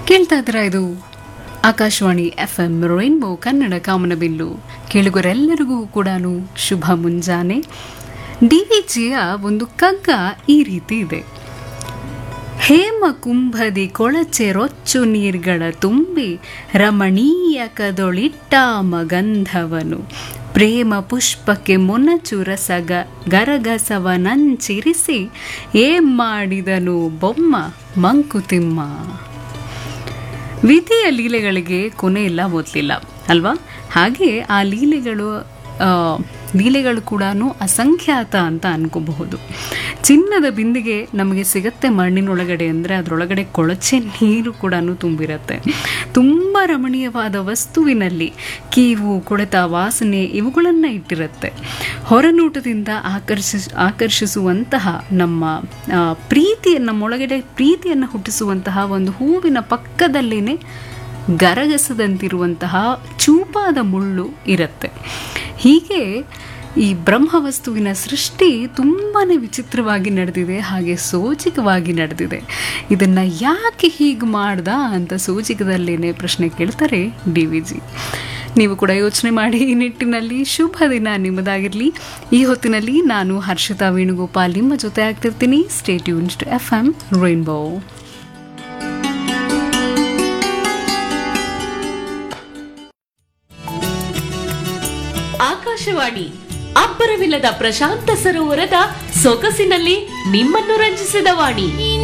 ಕೇಳ್ತಾ ಇದ್ರ ಇದು Akashvani F M rainbow Kannada ಕಾಮನಬಿಲ್ಲು ಕೇಳುಗರೆಲ್ಲರಿಗೂ ಕೂಡ ಶುಭ ಮುಂಜಾನೆ ಡಿ ವಿ ಜಿಯ ಒಂದು ಕಗ್ಗ ಈ ರೀತಿ ಇದೆ ಹೇಮ ಕುಂಭದಿ ಕೊಳಚೆ ರೊಚ್ಚು ನೀರ್ಗಳ ತುಂಬಿ ರಮಣೀಯ ಕದೊಳಿಟ್ಟ ಮಗಂಧವನು ಪ್ರೇಮ ಪುಷ್ಪಕ್ಕೆ ಮೊನಚು ರಸಗ ಗರಗಸವನಂಚಿರಿಸಿ ಏಂ ಮಾಡಿದನು ಬೊಮ್ಮ ಮಂಕುತಿಮ್ಮ ವಿಧಿಯ ಲೀಲೆಗಳಿಗೆ ಕೊನೆ ಇಲ್ಲ ಮೊದಲಿಲ್ಲ ಅಲ್ವಾ ಹಾಗೆ ಆ ಲೀಲೆಗಳು ಆ, ಲೀಲೆಗಳು ಕೂಡ ಅಸಂಖ್ಯಾತ ಅಂತ ಅನ್ಕೋಬಹುದು ಚಿನ್ನದ ಬಿಂದಿಗೆ ನಮಗೆ ಸಿಗತ್ತೆ ಮಣ್ಣಿನೊಳಗಡೆ ಅಂದರೆ ಅದರೊಳಗಡೆ ಕೊಳಚೆ ನೀರು ಕೂಡ ತುಂಬಿರುತ್ತೆ ತುಂಬ ರಮಣೀಯವಾದ ವಸ್ತುವಿನಲ್ಲಿ ಕೀವು ಕೊಳೆತ ವಾಸನೆ ಇವುಗಳನ್ನು ಇಟ್ಟಿರುತ್ತೆ ಹೊರನೋಟದಿಂದ ಆಕರ್ಷಿಸ್ ಆಕರ್ಷಿಸುವಂತಹ ನಮ್ಮ ಆ, ಪ್ರೀತಿಯ ನಮ್ಮೊಳಗಡೆ ಪ್ರೀತಿಯನ್ನು ಹುಟ್ಟಿಸುವಂತಹ ಒಂದು ಹೂವಿನ ಪಕ್ಕದಲ್ಲಿನೇ ಗರಗಸದಂತಿರುವಂತಹ ಚೂಪಾದ ಮುಳ್ಳು ಇರುತ್ತೆ ಹೀಗೆ ಈ ಬ್ರಹ್ಮವಸ್ತುವಿನ ಸೃಷ್ಟಿ ತುಂಬಾ ವಿಚಿತ್ರವಾಗಿ ನಡೆದಿದೆ ಹಾಗೆ ಸೋಜಿಕವಾಗಿ ನಡೆದಿದೆ ಇದನ್ನು ಯಾಕೆ ಹೀಗೆ ಮಾಡ್ದ ಅಂತ ಸೋಜಿಕದಲ್ಲೇನೆ ಪ್ರಶ್ನೆ ಕೇಳ್ತಾರೆ ಡಿ ವಿ ಜಿ ನೀವು ಕೂಡ ಯೋಚನೆ ಮಾಡಿ ಈ ನಿಟ್ಟಿನಲ್ಲಿ ಶುಭ ದಿನ ನಿಮ್ಮದಾಗಿರಲಿ ಈ ಹೊತ್ತಿನಲ್ಲಿ ನಾನು ಹರ್ಷಿತಾ ವೇಣುಗೋಪಾಲ್ ನಿಮ್ಮ ಜೊತೆ ಆಗ್ತಿರ್ತೀನಿ ಸ್ಟೇಟ್ ಯೂನ್ಸ್ಡ್ ಎಫ್ ಎಂ ರೈನ್ಬೋ ಆಕಾಶವಾಣಿ ಅಬ್ಬರವಿಲ್ಲದ ಪ್ರಶಾಂತ ಸರೋವರದ ಸೊಗಸಿನಲ್ಲಿ ನಿಮ್ಮನ್ನು ರಂಜಿಸಿದ ವಾಣಿ